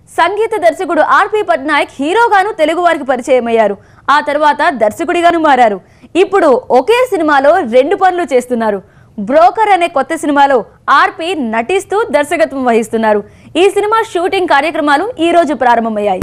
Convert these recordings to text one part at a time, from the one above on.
సంగీత దర్శకుడు ఆర్పి పట్నాయక్ హీరోగాను తెలుగు వారికి పరిచయమయ్యారు ఆ తర్వాత దర్శకుడిగాను మారారు ఇప్పుడు ఒకే సినిమాలో రెండు పనులు చేస్తున్నారు బ్రోకర్ అనే కొత్త సినిమాలో ఆర్పి నటిస్తూ దర్శకత్వం వహిస్తున్నారు ఈ సినిమా షూటింగ్ కార్యక్రమాలు ఈ రోజు ప్రారంభమయ్యాయి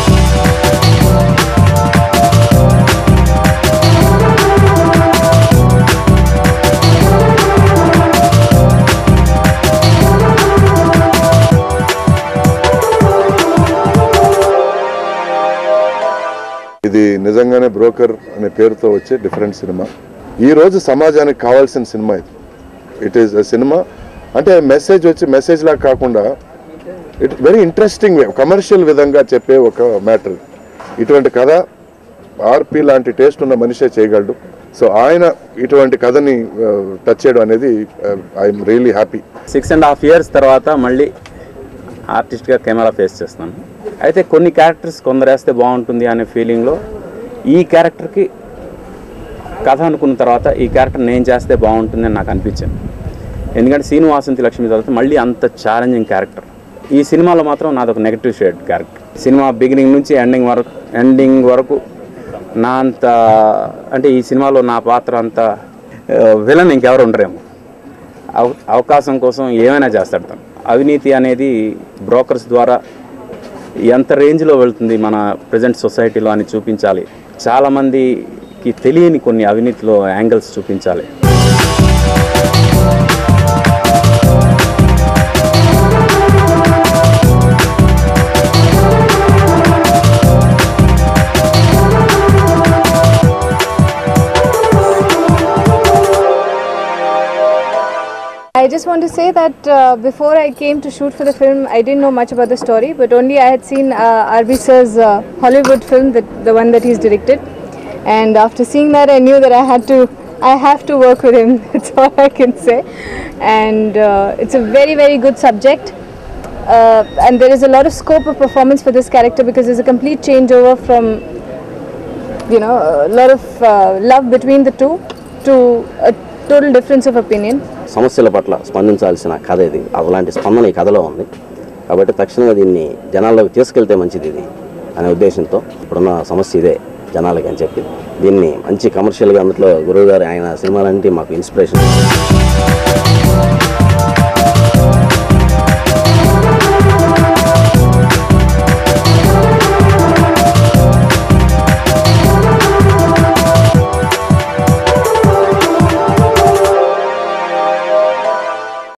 ఇది నిజంగానే బ్రోకర్ అనే పేరుతో వచ్చే డిఫరెంట్ సినిమా ఈ రోజు సమాజానికి కావాల్సిన సినిమా ఇది ఇట్ ఈస్ సినిమా అంటే మెసేజ్ వచ్చి మెసేజ్ లాగా కాకుండా it very interesting way commercial విధంగా చెప్పే ఒక మ్యాటర్ ఇటువంటి కథ ఆర్పి లాంటి టేస్ట్ ఉన్న మనిషే చేయగలడు సో ఆయన ఇటువంటి కథని టచ్ చేయడం అనేది I'm really happy six and half years తర్వాత మళ్ళీ ఆర్టిస్ట్గా కెమెరా ఫేస్ చేస్తాను అయితే కొన్ని క్యారెక్టర్స్ కొందరు వేస్తే బాగుంటుంది అనే ఫీలింగ్లో ఈ క్యారెక్టర్కి కథ అనుకున్న తర్వాత ఈ క్యారెక్టర్ నేను చేస్తే బాగుంటుంది అని నాకు అనిపించింది ఎందుకంటే సీను వాసంతి లక్ష్మి తర్వాత మళ్ళీ అంత ఛాలెంజింగ్ క్యారెక్టర్ ఈ సినిమాలో మాత్రం నాది ఒక negative shade character cinema beginning నుంచి ఎండింగ్ వరకు ఎండింగ్ వరకు నా అంత అంటే ఈ సినిమాలో నా పాత్ర అంత విలన్ ఇంకెవరు ఉండరేమో అవ- అవకాశం కోసం ఏమైనా చేస్తాడు తను అవినీతి అనేది బ్రోకర్స్ ద్వారా ఎంత రేంజ్లో వెళ్తుంది మన ప్రజెంట్ సొసైటీలో అని చూపించాలి చాలామందికి తెలియని కొన్ని అవినీతిలో యాంగిల్స్ చూపించాలి I just want to say that uh, before I came to shoot for the film, I didn't know much about the story, but only I had seen uh, RB sir's uh, Hollywood film, that, the one that he's directed. And after seeing that, I knew that I had to, I have to work with him. That's all I can say. And uh, it's a very, very good subject. Uh, and there is a lot of scope of performance for this character because there's a complete changeover from you know, a lot of uh, love between the two to a total difference of opinion. సమస్యల పట్ల స్పందించాల్సిన కథ ఇది అలాంటి స్పందన ఈ కథలో ఉంది కాబట్టి తక్షణంగా దీన్ని జనాల్లోకి తీసుకెళ్తే మంచిది ఇది అనే ఉద్దేశంతో ఇప్పుడున్న సమస్య ఇదే జనాలకి అని చెప్పి దీన్ని మంచి కమర్షియల్గా అందులో గురువు గారు ఆయన సినిమాలంటే మాకు ఇన్స్పిరేషన్